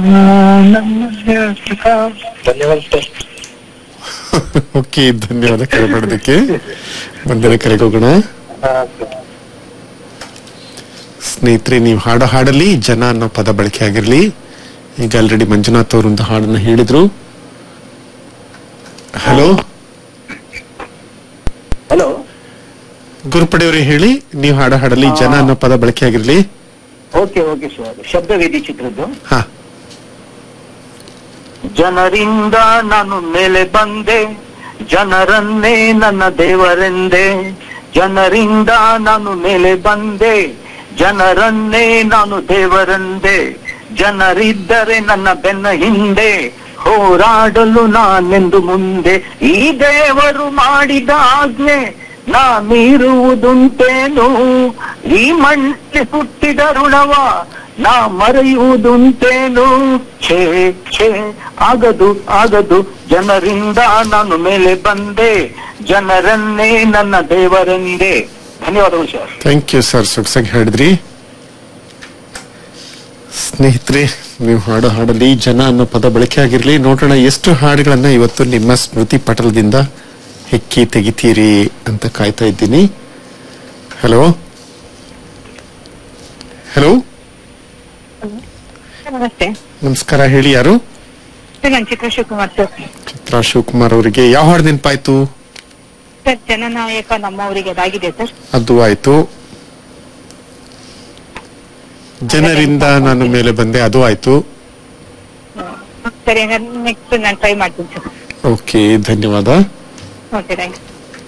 ಧನ್ಯವಾದ sir okay ಧನ್ಯವಾದ ಕರೆ ಮಾಡೋದಕ್ಕೆ ಮುಂದಿನ ಕರೆಗೆ ಹೋಗೋಣ ಸ್ನೇಹಿತರೆ ನೀವು ಹಾಡೋ ಹಾಡಲ್ಲಿ ಜನ ಅನ್ನೋ ಪದ ಬಳಕೆ ಆಗಿರ್ಲಿ ಈಗ ಆಲ್ರೆಡಿ ಮಂಜುನಾಥ್ ಅವರು ಒಂದು ಹಾಡನ್ನ ಹೇಳಿದ್ರು ಹಲೋ ಹಲೋ ಗುರುಪಡೆಯವರೇ ಹೇಳಿ ನೀವು ಹಾಡೋ ಹಾಡಲ್ಲಿ ಜನ ಅನ್ನೋ ಪದ ಬಳಕೆ ಆಗಿರ್ಲಿ ಓಕೆ ಓಕೆ ಸರ್ ಶಬ್ದವೇದಿ ಚಿತ್ರದ್ದು ಹಾ ಜನರಿಂದ ನಾನು ಮೇಲೆ ಬಂದೆ ಜನರನ್ನೇ ನನ್ನ ದೇವರೆಂದೆ ಜನರಿಂದ ನಾನು ಮೇಲೆ ಬಂದೆ ಜನರನ್ನೇ ನಾನು ದೇವರೆಂದೆ ಜನರಿದ್ದರೆ ನನ್ನ ಬೆನ್ನ ಹಿಂದೆ ಹೋರಾಡಲು ನಾನೆಂದು ಮುಂದೆ ಈ ದೇವರು ಮಾಡಿದ ಆಜ್ಞೆ ನಾ ಮೀರುವುದುಂಟೇನು ಈ ಮಣ್ಣಿ ಹುಟ್ಟಿದ ಋಣವ ನಾ ಮರೆಯುವುದುಂಟೇನು ಛೇ ಛೇ ಆಗದು ಆಗದು ಜನರಿಂದ ನಾನು ಮೇಲೆ ಬಂದೆ ಜನರನ್ನೇ ನನ್ನ ದೇವರೆಂದೆ ಧನ್ಯವಾದಗಳು ಸರ್ ಥ್ಯಾಂಕ್ ಯು ಸರ್ ಸೊಗಸಾಗಿ ಹೇಳಿದ್ರಿ ಸ್ನೇಹಿತರೆ ನೀವು ಹಾಡೋ ಹಾಡಲ್ಲಿ ಜನ ಅನ್ನೋ ಪದ ಬಳಕೆ ಆಗಿರ್ಲಿ ನೋಡೋಣ ಎಷ್ಟು ಹಾಡುಗಳನ್ನ ಇವತ್ತು ನಿಮ್ಮ ಸ್ಮೃತಿ ಪಟಲದಿಂದ ಹೆಕ್ಕಿ ತೆಗಿತೀರಿ ಅಂತ ಕಾಯ್ತಾ ಇದ್ದೀನಿ ಹಲೋ ಹಲೋ ನಮಸ್ತೆ ನಮಸ್ಕಾರ ಹೇಳಿ ಯಾರು ಸರ್ ನಾನು ಚಿತ್ರ ಶಿವಕುಮಾರ್ ಸರ್ ಚಿತ್ರಾ ಶಿವಕುಮಾರ್ ಅವರಿಗೆ ಯಾವ ಹಾಡು ನೆನಪಾಯ್ತು ಸರ್ ಜನನಾಯಕ ನಮ್ಮವರಿಗೆ ಅದಾಗಿದೆ ಸರ್ ಅದು ಆಯ್ತು ಜನರಿಂದ ನಾನು ಮೇಲೆ ಬಂದೆ ಅದು ಆಯ್ತು ಸರಿ ನೆಕ್ಸ್ಟ್ ನಾನು ಟ್ರೈ ಮಾಡ್ತೀನಿ ಸರ್ ಓಕೆ ಧನ್ಯವಾದ ಓಕೆ ಥ್ಯಾಂಕ್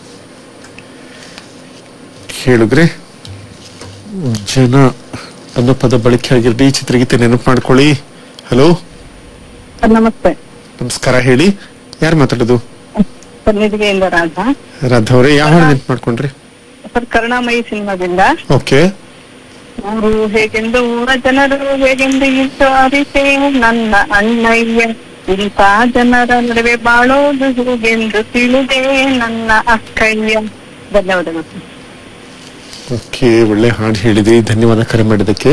ಹೇಳಿದ್ರೆ ಜನ ಅನ್ನೋ ಪದ ಬಳಕೆ ಆಗಿರ್ಲಿ ಚಿತ್ರಗೀತೆ ನೆನಪು ಮಾಡ್ಕೊಳ್ಳಿ ಹಲೋ ಸರ್ ನಮಸ್ತೆ ನಮಸ್ಕಾರ ಹೇಳಿ ಯಾರು ಮಾತಾಡೋದು ಸರ್ ನಿಧಿಗೆಯಿಂದ ರಾಜ ರಾಧಾ ಅವರೇ ಯಾವ ಹಾಡು ನೆನಪು ಮಾಡ್ಕೊಂಡ್ರಿ ಸರ್ ಕರುಣಾಮಯಿ ಸಿನಿಮಾದಿಂದ ಓಕೆ ಊರು ಹೇಗೆಂದು ಊರ ಜನರು ಹೇಗೆಂದು ವಿಚಾರಿಸೆ ನನ್ನ ಅಣ್ಣಯ್ಯ ಇಂಥ ಜನರ ನಡುವೆ ಬಾಳೋದು ಹೇಗೆಂದು ತಿಳಿದೆ ನನ್ನ ಅಕ್ಕಯ್ಯ ಧನ್ಯವಾದಗಳು ಸರ್ ಓಕೆ ಒಳ್ಳೆ ಹಾಡು ಹೇಳಿದ್ರಿ ಧನ್ಯವಾದ ಕರೆ ಮಾಡಿದ್ದಕ್ಕೆ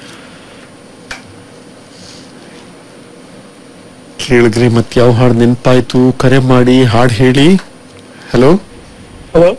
ಕೇಳಿದ್ರಿ ಮತ್ತೆ ಯಾವ ಹಾಡು ನೆನಪಾಯ್ತು ಕರೆ ಮಾಡಿ ಹಾಡು ಹೇಳಿ ಹಲೋ ಹಲೋ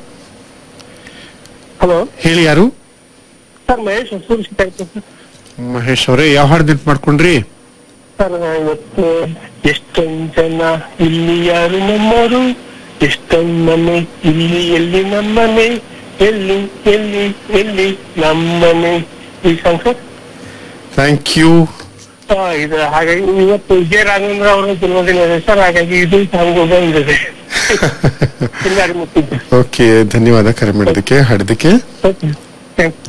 ಹಲೋ ಹೇಳಿ ಯಾರು ಸರ್ ಮಹೇಶ್ ಹೊಸೂರು ಸಿಕ್ಕಾಯ್ತು ಮಹೇಶ್ ಅವರೇ ಯಾವ ಹಾಡು ನೆನಪು ಮಾಡ್ಕೊಂಡ್ರಿ ಸರ್ ಇವತ್ತು ಎಷ್ಟೊಂದ್ ಜನ ಇಲ್ಲಿ ಯಾರು ನಮ್ಮವರು ಎಷ್ಟೊಂದ್ ಮನೆ ಇಲ್ಲಿ ಎಲ್ಲಿ ನಮ್ಮನೆ ಎಲ್ಲಿ ಎಲ್ಲಿ ಎಲ್ಲಿ ನಮ್ಮನೆ ಈ ಸಾಂಗ್ ಸರ್ ಥ್ಯಾಂಕ್ ಯು ಆ, ಇದು ಹಾಗಾಗಿ ಇವತ್ತು ವಿಜಯ ರಾಘವೇಂದ್ರ ಅವರ ಜನ್ಮದಿನ ಇದೆ ಸರ್ ಹಾಗಾಗಿ ಇದು ಸಾಂಗ್ ಬಂದಿದೆ ಎಲ್ಲಾರು ಮುಟ್ಟಿದ್ದು ಓಕೆ ಧನ್ಯವಾದ ಕರೆ ಮಾಡಿದ್ದಕ್ಕೆ ಹಾಡಿದ್ದಕ್ಕೆ ಓಕೆ ಥ್ಯಾಂಕ್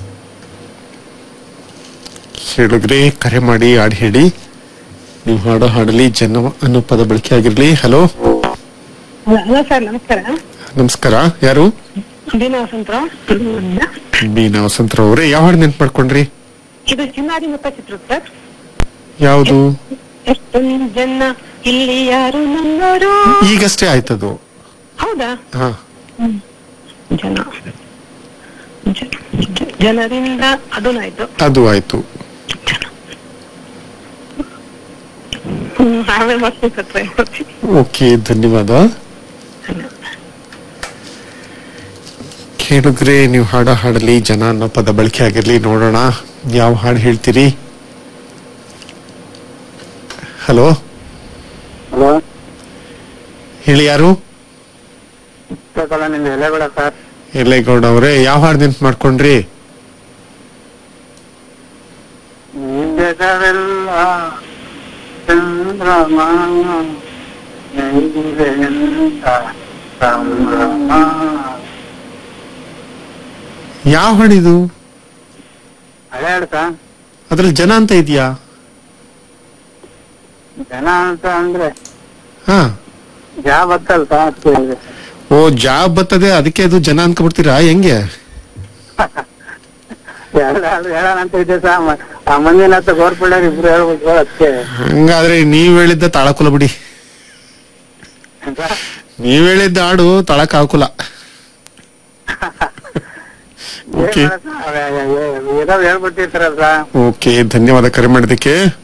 ಹೇಳಿದ್ರೆ ಕರೆ ಮಾಡಿ ಹಾಡು ಹೇಳಿ ನೀವು ಹಾಡೋ ಹಾಡಲಿ ಜನ ಅನ್ನೋ ಪದ ಬಳಕೆ ಆಗಿರ್ಲಿ ಹಲೋ ಹಲೋ ಸರ್ ನಮಸ್ಕಾರ ನಮಸ್ಕಾರ ಯಾರು ದೀನ ವಸಂತರಾವ್ ಬೀನಾ ವಸಂತರಾವ್ ಅವರೇ ಯಾವ ಹಾಡು ನೆನ್ಪು ಮಾಡ್ಕೊಂಡ್ರಿ ಇದು ಚಿನ್ನಾರಿ ಮುತ್ತ ಚಿತ್ರ ಸರ್ ಯಾವುದು ಎಷ್ಟೊಂದು ಜನ ಇಲ್ಲಿ ಯಾರು ನನ್ನವರು ಈಗಷ್ಟೇ ಆಯ್ತದು ಹೌದಾ ಹಾ ಜನ ಜ- ಜ- ಜನರಿಂದ ಅದನ್ನಾಯ್ತು ಅದು ಆಯ್ತು ಹ್ಮ್, ಆಮೇಲೆ ಮತ್ತೆ ಸರ್ try ಮಾಡ್ತೀನಿ. ಓಕೆ ಧನ್ಯವಾದ ಕೇಳಿದ್ರೆ ನೀವು ಹಾಡೋ ಹಾಡಲಿ ಜನ ಅನ್ನೋ ಪದ ಬಳಕೆ ಆಗಿರ್ಲಿ ನೋಡೋಣ ಯಾವ ಹಾಡು ಹೇಳ್ತೀರಿ ಹಲೋ ಹಲೋ ಹೇಳಿ ಯಾರು ನಿಮ್ದು ಎಲೆಗಳ ಸರ್ ಎಲ್ಲೇಗೌಡ ಅವರೇ ಯಾವ ಹಾಡು ನೆನ್ಪು ಮಾಡ್ಕೊಂಡ್ರಿ ಜಗವೆಲ್ಲ ಚಂದ್ರಮ ಹೇಗಿದೆಯಂತ ಸಂಭ್ರಮ ಯಾವ ಹಾಡಿದು ಹಳೆ ಹಾಡು ಸರ್ ಅದ್ರಲ್ಲಿ ಜನ ಅಂತ ಇದೆಯಾ ಜನ ಅಂತ ಅಂದ್ರೆ ಹಾ ಜಾ ಬತ್ತಲ್ ಸರ್ ಅದ್ಕೆ ಹೇಳಿದೆ. ಓ ಜಾಬ್ ಬರ್ತದೆ ಅದಕ್ಕೆ ಅದು ಜನ ಅನ್ಕೊಬಿಡ್ತೀರಾ ಹೆಂಗೆ ಎರಡು ಹಾಡು ಹೇಳೋಣ ಅಂತ ಇದೆ ಸರ್ ಮ- ಆ ಮಂದಿನ ಹತ್ರ ಗೋರ್ಪಳ್ಳಿ ಇಬ್ರು ಹೇಳ್ಬೇಕು ಅದಕ್ಕೆ ಹಂಗಾದ್ರೆ ನೀವ್ ಹೇಳಿದ್ದ ತಾಳಕುಲ ಬಿಡಿ ನೀವ್ ಹೇಳಿದ್ದ ಹಾಡು ತಾಳಕ್ ಹಾಕುಲ ಓಕೆ ಏನೋ ಹೇಳ್ಬಿಟ್ಟಿರ್ತಾರಲ್ಲ ಸರ್ ಓಕೆ ಧನ್ಯವಾದ ಕರೆ ಮಾಡಿದ್ದಕ್ಕೆ